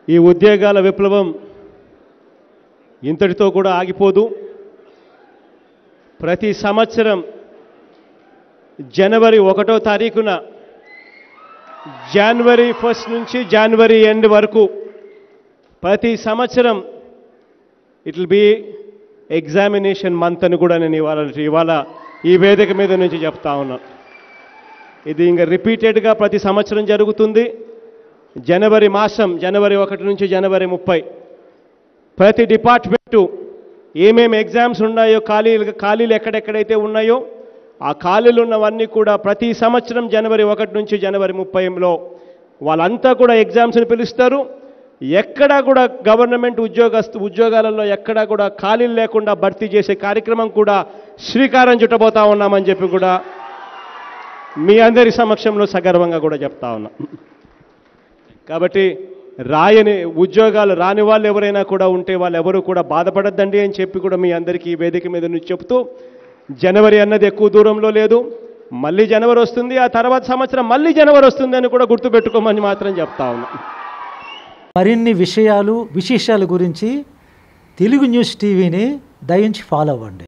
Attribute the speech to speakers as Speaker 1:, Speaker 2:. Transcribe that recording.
Speaker 1: ఈ ఉద్యోగాల విప్లవం ఇంతటితో కూడా ఆగిపోదు ప్రతి సంవత్సరం జనవరి ఒకటో తారీఖున జనవరి ఫస్ట్ నుంచి జనవరి ఎండ్ వరకు ప్రతి సంవత్సరం it will be examination month అని కూడా నేను ఇవాళ ఇవాళ ఈ వేదిక మీద నుంచి చెప్తా ఉన్నా ఇది ఇంకా రిపీటెడ్గా ప్రతి సంవత్సరం జరుగుతుంది జనవరి మాసం జనవరి ఒకటి నుంచి జనవరి ముప్పై ప్రతి డిపార్ట్మెంటు ఏమేమి ఎగ్జామ్స్ ఉన్నాయో ఖాళీలు ఖాళీలు ఎక్కడెక్కడైతే ఉన్నాయో ఆ ఖాళీలు ఉన్నవన్నీ కూడా ప్రతి సంవత్సరం జనవరి ఒకటి నుంచి జనవరి ముప్పైలో వాళ్ళంతా కూడా ఎగ్జామ్స్ని పిలుస్తారు ఎక్కడా కూడా గవర్నమెంట్ ఉద్యోగస్తు ఉద్యోగాలలో ఎక్కడా కూడా ఖాళీలు లేకుండా భర్తీ చేసే కార్యక్రమం కూడా శ్రీకారం చుట్టబోతా ఉన్నామని చెప్పి కూడా మీ అందరి సమక్షంలో సగర్వంగా కూడా చెప్తా ఉన్నా కాబట్టి రాయని ఉద్యోగాలు రాని వాళ్ళు ఎవరైనా కూడా ఉంటే వాళ్ళు ఎవరు కూడా బాధపడద్దండి అని చెప్పి కూడా మీ అందరికీ ఈ వేదిక మీద నుంచి చెప్తూ జనవరి అన్నది ఎక్కువ దూరంలో లేదు మళ్ళీ జనవరి వస్తుంది ఆ తర్వాత సంవత్సరం మళ్ళీ జనవరి వస్తుంది అని కూడా గుర్తుపెట్టుకోమని మాత్రం చెప్తా ఉన్నా
Speaker 2: మరిన్ని విషయాలు విశేషాల గురించి తెలుగు న్యూస్ టీవీని దయించి ఫాలో అవ్వండి